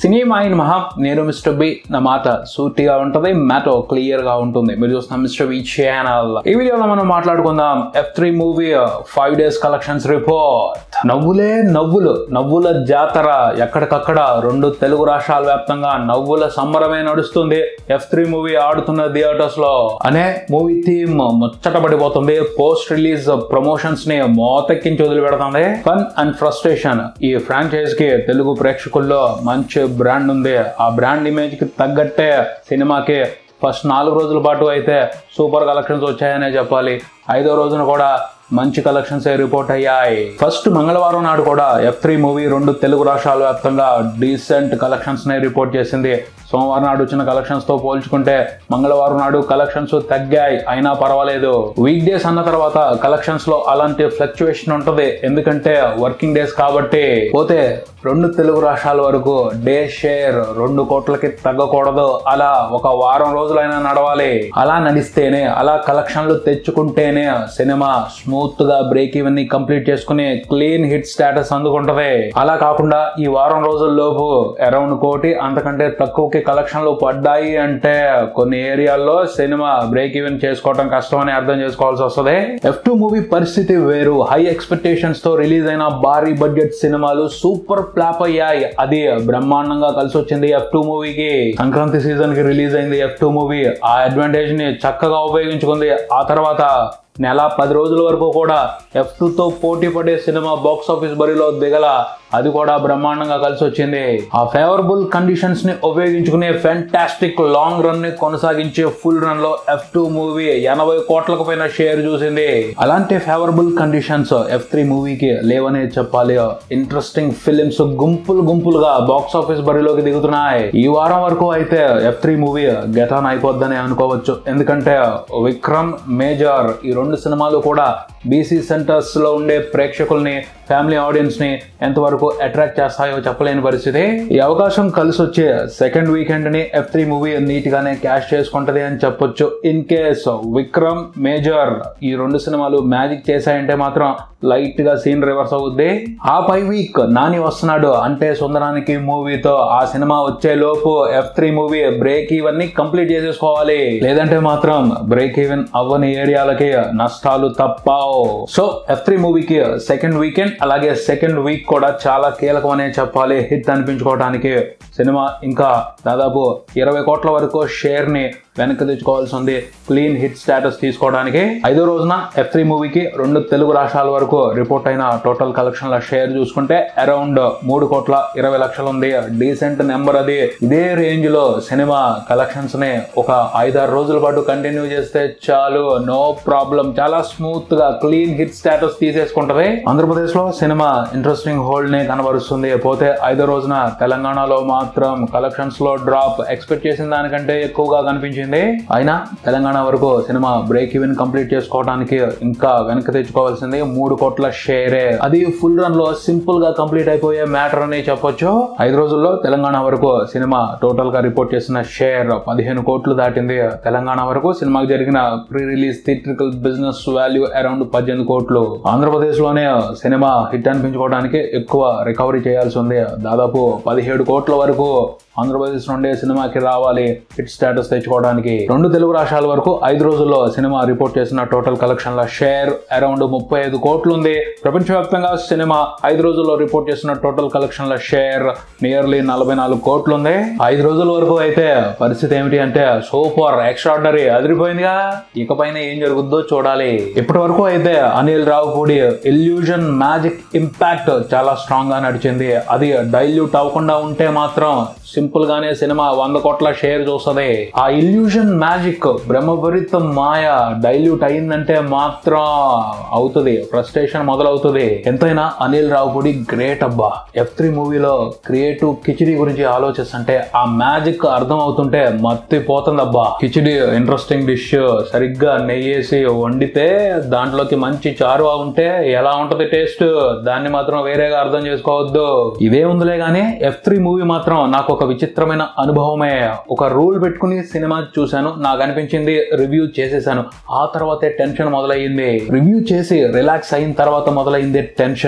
cinema in మహా నేను mister B నా మాట సూటిగా ఉంటది మ్యాటో క్లియర్ గా ఉంటుంది మీరు చూస్తున్న మిస్టర్ బి ఛానల్ ఈ వీడియోలో మనం మాట్లాడుకుందాం F three movie five days collections report నవ్వులే నవ్వులు నవ్వుల జాతర ఎక్కడికక్కడ రెండు తెలుగు రాష్ట్రాల వ్యాప్తంగా నవ్వుల సంబరమే నడుస్తుంది ఎఫ్ త్రీ మూవీ ఆడుతున్న థియేటర్స్ లో అనే మూవీ థీమ్ ముచ్చటపడిపోతుంది పోస్ట్ రిలీజ్ ప్రమోషన్స్ ని మోతెక్కించి వదిలిపెడుతుంది ఫన్ అండ్ ఫ్రస్ట్రేషన్ ఈ ఫ్రాంచైజ్ కి తెలుగు ప్రేక్షకుల్లో మంచి బ్రాండ్ ఉంది ఆ బ్రాండ్ ఇమేజ్ కి తగ్గట్టే సినిమాకి ఫస్ట్ నాలుగు రోజుల పాటు అయితే సూపర్ కలెక్షన్స్ వచ్చాయనే చెప్పాలి ఐదో రోజున కూడా మంచి కలెక్షన్స్ రిపోర్ట్ అయ్యాయి ఫస్ట్ మంగళవారం నాడు కూడా ఎఫ్ త్రీ మూవీ రెండు తెలుగు రాష్ట్రాల వ్యాప్తంగా డీసెంట్ కలెక్షన్స్ ని రిపోర్ట్ చేసింది సోమవారం నాడు వచ్చిన కలెక్షన్స్ తో పోల్చుకుంటే మంగళవారం నాడు కలెక్షన్స్ తగ్గాయి అయినా పర్వాలేదు వీక్ డేస్ అన్న తర్వాత కలెక్షన్స్ లో అలాంటి ఫ్లక్చువేషన్ ఉంటది ఎందుకంటే వర్కింగ్ డేస్ కాబట్టి పోతే రెండు తెలుగు రాష్ట్రాల వరకు డే షేర్ రెండు కోట్లకి తగ్గకూడదు అలా ఒక వారం రోజులైనా నడవాలి అలా నడిస్తేనే అలా కలెక్షన్లు తెచ్చుకుంటేనే సినిమా స్మూత్ గా బ్రేక్ ఈవెన్ ని కంప్లీట్ చేసుకుని క్లీన్ హిట్ స్టేటస్ అందుకుంటది అలా కాకుండా ఈ వారం రోజుల లోపు అరౌండ్ కోటి అంతకంటే తక్కువకి కలెక్షన్లు పడ్డాయి అంటే కొన్ని ఏరియాల్లో సినిమా బ్రేక్ ఈవెన్ చేసుకోవడం కష్టం అని అర్థం చేసుకోవాల్సి వస్తుంది ఎఫ్ టూ మూవీ పరిస్థితి వేరు హై ఎక్స్పెక్టేషన్స్ తో రిలీజ్ అయిన భారీ బడ్జెట్ సినిమాలు సూపర్ ఫ్లాప్ అయ్యాయి అది బ్రహ్మాండంగా కలిసి వచ్చింది ఎఫ్ టూ మూవీకి సంక్రాంతి సీజన్ కి రిలీజ్ అయింది ఎఫ్ టూ మూవీ ఆ అడ్వాంటేజ్ ని చక్కగా ఉపయోగించుకుంది ఆ తర్వాత నెల పది రోజుల వరకు కూడా ఎఫ్ తో పోటీ పడే సినిమా బాక్స్ ఆఫీస్ బరిలో దిగల అది కూడా బ్రహ్మాండంగా కలిసి వచ్చింది ఆ ఫేవరబుల్ కండిషన్స్ ని ఉపయోగించుకునే ఫెంటాస్టిక్ లాంగ్ రన్ ని కొనసాగించే ఫుల్ రన్ లో ఎఫ్ టూ మూవీ ఎనభై కోట్లకు పైన షేర్ చూసింది అలాంటి ఫేవరబుల్ కండిషన్స్ ఎఫ్ త్రీ మూవీకి లేవనే చెప్పాలి ఇంట్రెస్టింగ్ ఫిలిమ్స్ గుంపులు గుంపులుగా బాక్స్ ఆఫీస్ బరిలోకి దిగుతున్నాయి ఈ వారం వరకు అయితే ఎఫ్ త్రీ మూవీ గెటాన్ అయిపోద్దని అనుకోవచ్చు ఎందుకంటే విక్రమ్ మేజర్ ఈ రెండు సినిమాలు కూడా బీసీ సెంటర్స్ లో ఉండే ప్రేక్షకుల్ని ఫ్యామిలీ ఆడియన్స్ ని ఎంతవరకు అట్రాక్ట్ చేస్తాయో చెప్పలేని పరిస్థితి ఈ అవకాశం కలిసి వచ్చే సెకండ్ వీకెండ్ ని ఎఫ్ త్రీ మూవీ నీట్ గానే క్యాష్ చేసుకుంటది అని చెప్పొచ్చు ఇన్ కేస్ విక్రమ్ మేజర్ ఈ రెండు సినిమాలు మ్యాజిక్ చేశాయంటే మాత్రం లైట్ గా సీన్ రివర్స్ అవుద్ది ఆ పై వీక్ నాని వస్తున్నాడు అంటే సుందరానికి మూవీతో ఆ సినిమా వచ్చే లోపు F three movie break even ని కంప్లీట్ చేసేసుకోవాలి లేదంటే మాత్రం బ్రేక్ ఈవెన్ అవ్వని ఏరియాలకి నష్టాలు తప్పవు సో ఎఫ్ త్రీ మూవీకి సెకండ్ వీకెండ్ అలాగే సెకండ్ వీక్ కూడా చాలా కీలకమనే చెప్పాలి హిట్ అనిపించుకోవడానికి సినిమా ఇంకా దాదాపు ఇరవై కోట్ల వరకు షేర్ ని వెనక్కి తెచ్చుకోవాల్సి ఉంది క్లీన్ హిట్ స్టేటస్ తీసుకోవడానికి ఐదో రోజున ఎఫ్ త్రీ మూవీకి రెండు తెలుగు రాష్ట్రాల వరకు రిపోర్ట్ అయిన టోటల్ కలెక్షన్ల షేర్ చూసుకుంటే అరౌండ్ మూడు కోట్ల ఇరవై లక్షలు ఉంది డీసెంట్ నెంబర్ అది ఇదే రేంజ్ లో సినిమా కలెక్షన్స్ ని ఒక ఐదారు రోజుల పాటు కంటిన్యూ చేస్తే చాలు నో ప్రాబ్లం చాలా స్మూత్ గా క్లీన్ హిట్ స్టేటస్ తీసేసుకుంటది ఆంధ్రప్రదేశ్ లో సినిమా ఇంట్రెస్టింగ్ హోల్డ్ ని కనబరుస్తుంది పోతే ఐదో రోజున తెలంగాణలో మాత్రం కలెక్షన్స్ లో డ్రాప్ ఎక్స్పెక్ట్ చేసిన దానికంటే ఎక్కువగా కనిపించింది అయినా తెలంగాణ వరకు సినిమా బ్రేక్ ఈవెన్ కంప్లీట్ చేసుకోవడానికి ఇంకా వెనక్కి తెచ్చుకోవాల్సింది మూడు కోట్ల షేరే అది ఫుల్ రన్ లో సింపుల్ గా కంప్లీట్ అయిపోయే మ్యాటర్ అని చెప్పొచ్చు ఐదు రోజుల్లో తెలంగాణ వరకు సినిమా టోటల్ గా రిపోర్ట్ చేసిన షేర్ పదిహేను కోట్లు దాటింది తెలంగాణ వరకు సినిమాకి జరిగిన pre release theatrical business value around పద్దెనిమిది కోట్లు ఆంధ్రప్రదేశ్ లోనే సినిమా హిట్ అనిపించుకోవడానికి ఎక్కువ రికవరీ చేయాల్సి ఉంది దాదాపు పదిహేడు కోట్ల వరకు ఆంధ్రప్రదేశ్ నుండే సినిమాకి రావాలి హిట్ స్టేటస్ తెచ్చుకోవడానికి రెండు తెలుగు రాష్ట్రాల వరకు ఐదు రోజుల్లో సినిమా రిపోర్ట్ చేసిన టోటల్ కలెక్షన్ల షేర్ అరౌండ్ ముప్పై ఐదు కోట్లు ఉంది ప్రపంచవ్యాప్తంగా సినిమా ఐదు రోజుల్లో రిపోర్ట్ చేసిన టోటల్ కలెక్షన్ల షేర్ నియర్లీ నలభై నాలుగు కోట్లు ఉంది ఐదు రోజుల వరకు అయితే పరిస్థితి ఏమిటి అంటే సూపర్ ఎక్స్ట్రాడినరీ అదిరిపోయిందిగా ఇకపైన ఏం జరుగుద్దో చూడాలి ఇప్పటి వరకు అయితే Anil Ravipudi illusion magic impact చాలా స్ట్రాంగ్ గా నడిచింది అది డైల్యూట్ అవ్వకుండా ఉంటే మాత్రం సింపుల్ గానే సినిమా వంద కోట్ల షేర్ చూస్తుంది ఆ ఇల్యూషన్ మ్యాజిక్ బ్రహ్మభరిత మాయ డైల్యూట్ అయిందంటే మాత్రం అవుతుంది ఫ్రస్ట్రేషన్ మొదలవుతుంది ఎంతైనా అనిల్ రావుపూడి గ్రేట్ అబ్బా ఎఫ్ త్రీ మూవీలో క్రియేటివ్ కిచిడి గురించి ఆలోచిస్తుంటే ఆ మ్యాజిక్ అర్థం అవుతుంటే మత్తి పోతుందబ్బా కిచిడి ఇంట్రెస్టింగ్ డిష్ సరిగ్గా నెయ్యేసి వండితే దాంట్లోకి మంచి చారువా ఉంటే ఎలా ఉంటది టేస్ట్ దాన్ని మాత్రం వేరేగా అర్థం చేసుకోవద్దు ఇదే ఉందిలే గానీ ఎఫ్ త్రీ మూవీ మాత్రం నాకు ఒక విచిత్రమైన అనుభవమే ఒక రూల్ పెట్టుకుని సినిమా చూశాను నాకు అనిపించింది రివ్యూ చేసేసాను ఆ తర్వాతే టెన్షన్ మొదలయ్యింది రివ్యూ చేసి రిలాక్స్ అయిన తర్వాత మొదలైంది టెన్షన్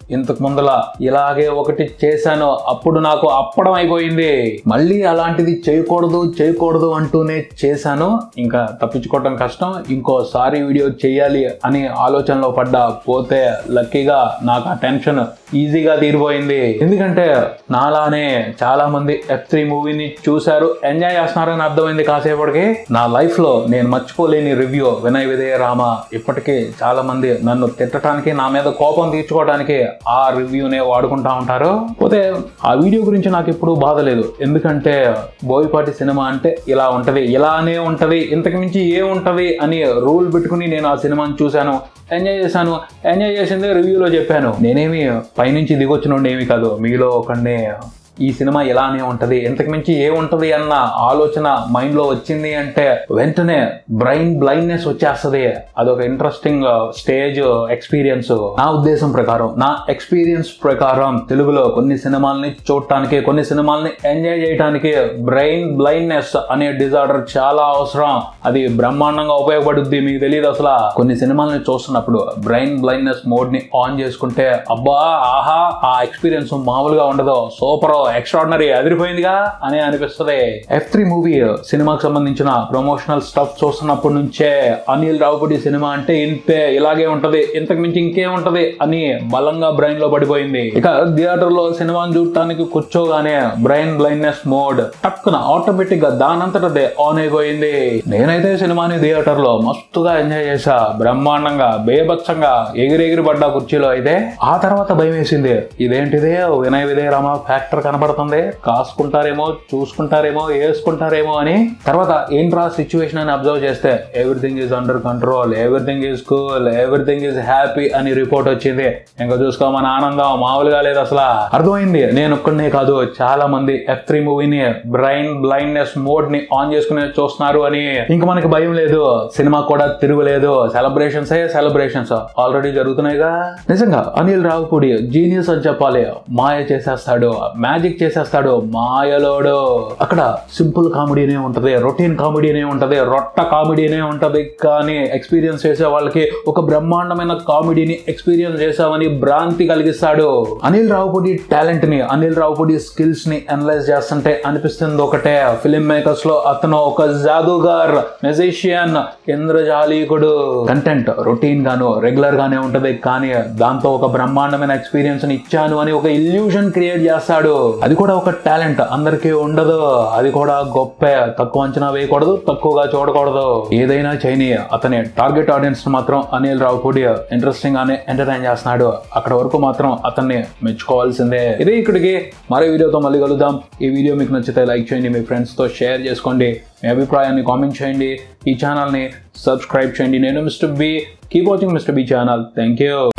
ఇంతకు ముందల ఇలాగే ఒకటి చేశాను అప్పుడు నాకు అప్పడం అయిపోయింది మళ్ళీ అలాంటిది చేయకూడదు చేయకూడదు అంటూనే చేశాను ఇంకా తప్పించుకోవటం కష్టం ఇంకోసారి వీడియో చేయాలి అని ఆలోచనలో పడ్డా పోతే లక్కీగా నాకు ఆ టెన్షన్ ఈజీగా తీరిపోయింది ఎందుకంటే నాలానే చాలా మంది ఎఫ్ త్రీ మూవీని చూశారు ఎంజాయ్ చేస్తున్నారని అర్థమైంది కాసేపటికి నా లైఫ్ లో నేను మర్చిపోలేని రివ్యూ వినయ్ విజయ రామ ఇప్పటికీ చాలా మంది నన్ను తిట్టడానికి నా మీద కోపం తీర్చుకోవడానికి ఆ రివ్యూనే వాడుకుంటా ఉంటారు పోతే ఆ వీడియో గురించి నాకు ఎప్పుడు బాధ లేదు ఎందుకంటే బోయపాటి సినిమా అంటే ఇలా ఉంటది ఇలానే ఉంటది ఇంతకు మించి ఏముంటది అని రూల్ పెట్టుకుని నేను ఆ సినిమాని చూశాను ఎంజాయ్ చేశాను ఎంజాయ్ చేసిందే రివ్యూలో చెప్పాను నేనేమి పైనుంచి దిగొచ్చినోండి ఏమి కాదు మీలో ఒకడిని ఈ సినిమా ఇలానే ఉంటది ఇంతకు మించి ఏముంటది అన్న ఆలోచన మైండ్ లో వచ్చింది అంటే వెంటనే బ్రెయిన్ బ్లైండ్నెస్ వచ్చేస్తుంది అదొక ఇంట్రెస్టింగ్ స్టేజ్ ఎక్స్పీరియన్స్ నా ఉద్దేశం ప్రకారం నా ఎక్స్పీరియన్స్ ప్రకారం తెలుగులో కొన్ని సినిమాల్ని చూడటానికి కొన్ని సినిమాల్ని ఎంజాయ్ చేయడానికి బ్రెయిన్ బ్లైండ్నెస్ అనే డిజార్డర్ చాలా అవసరం అది బ్రహ్మాండంగా ఉపయోగపడుద్ది మీకు తెలియదు అసలు కొన్ని సినిమాల్ని చూస్తున్నప్పుడు బ్రెయిన్ బ్లైండ్నెస్ మోడ్ ని ఆన్ చేసుకుంటే అబ్బా ఆహా ఆ ఎక్స్పీరియన్స్ మామూలుగా ఉండదు సూపర్ ఎక్స్ట్రాడినరీ అదిరిపోయిందిగా అని అనిపిస్తుంది ఎఫ్ త్రీ మూవీ సినిమాకి సంబంధించిన ప్రమోషనల్ స్టఫ్ చూస్తున్నప్పటి నుంచే అనిల్ రావుపూడి సినిమా అంటే ఇంతే ఇలాగే ఉంటది ఇంతకు మించి ఇంకేం ఉంటది అని బలంగా బ్రెయిన్ లో పడిపోయింది ఇక థియేటర్ లో సినిమాని చూడటానికి కూర్చోగానే బ్రెయిన్ బ్లైండ్నెస్ మోడ్ టక్కున ఆటోమేటిక్ గా దానంతటదే ఆన్ అయిపోయింది నేనైతే సినిమాని థియేటర్ లో మస్తుగా ఎంజాయ్ చేశా బ్రహ్మాండంగా బేబత్సంగా ఎగిరెగిరి పడ్డా కుర్చీలో అయితే ఆ తర్వాత భయం వేసింది ఇదేంటిదే వినయ్ విజయ రామ ఫ్యాక్టర్ కనబడుతుంది కాసుకుంటారేమో చూసుకుంటారేమో వేసుకుంటారేమో అని తర్వాత ఏంట్రా సిచ్యువేషన్ అని అబ్జర్వ్ చేస్తే everything is under control everything is cool everything is happy అని రిపోర్ట్ వచ్చింది ఇంకా చూసుకో మన ఆనందం మామూలుగా లేదు అసలు అర్థమైంది నేను ఒక్కడనే కాదు చాలా మంది ఎఫ్ త్రీ మూవీని బ్రైన్ బ్లైండ్నెస్ మోడ్ ని ఆన్ చేసుకుని చూస్తున్నారు అని ఇంకా మనకి భయం లేదు సినిమా కూడా తిరుగులేదు సెలబ్రేషన్స్ ఏ సెలబ్రేషన్స్ ఆల్రెడీ జరుగుతున్నాయిగా నిజంగా అనిల్ రావుపూడి జీనియస్ అని చెప్పాలి మాయ చేసేస్తాడు మ్యాజిక్ చేసేస్తాడు మాయలోడు అక్కడ సింపుల్ కామెడీనే ఉంటది రొటీన్ కామెడీనే ఉంటది రొట్ట కామెడీనే ఉంటది కానీ ఎక్స్పీరియన్స్ చేసే వాళ్ళకి ఒక బ్రహ్మాండమైన కామెడీని ఎక్స్పీరియన్స్ చేసామని భ్రాంతి కలిగిస్తాడు అనిల్ రావుపూడి టాలెంట్ ని అనిల్ రావుపూడి స్కిల్స్ ని అనలైజ్ చేస్తుంటే అనిపిస్తుంది ఒకటే ఫిలిం మేకర్స్ లో అతను ఒక జాదూగర్ మెజిషియన్ ఇంద్రజాలీకుడు కంటెంట్ రొటీన్ గాను రెగ్యులర్ గానే ఉంటది కానీ దాంతో ఒక బ్రహ్మాండమైన ఎక్స్పీరియన్స్ ని ఇచ్చాను అని ఒక ఇల్యూషన్ క్రియేట్ చేస్తాడు అది కూడా ఒక టాలెంట్ అందరికీ ఉండదు అది కూడా గొప్ప తక్కువ అంచనా వేయకూడదు తక్కువగా చూడకూడదు ఏదైనా చైనీ అతని టార్గెట్ ఆడియన్స్ మాత్రం అనిల్ రావుపూడి ఇంట్రెస్టింగ్ గానే ఎంటర్టైన్ చేస్తున్నాడు అక్కడ వరకు మాత్రం అతన్ని మెచ్చుకోవాల్సిందే ఇదే ఇక్కడికి మరో వీడియోతో మళ్ళీ కలుద్దాం ఈ వీడియో మీకు నచ్చితే లైక్ చేయండి మీ ఫ్రెండ్స్ తో షేర్ చేసుకోండి మీ అభిప్రాయాన్ని కామెంట్ చేయండి ఈ ఛానల్ని సబ్స్క్రైబ్ చేయండి నేను mister B keep watching mister B channel thank you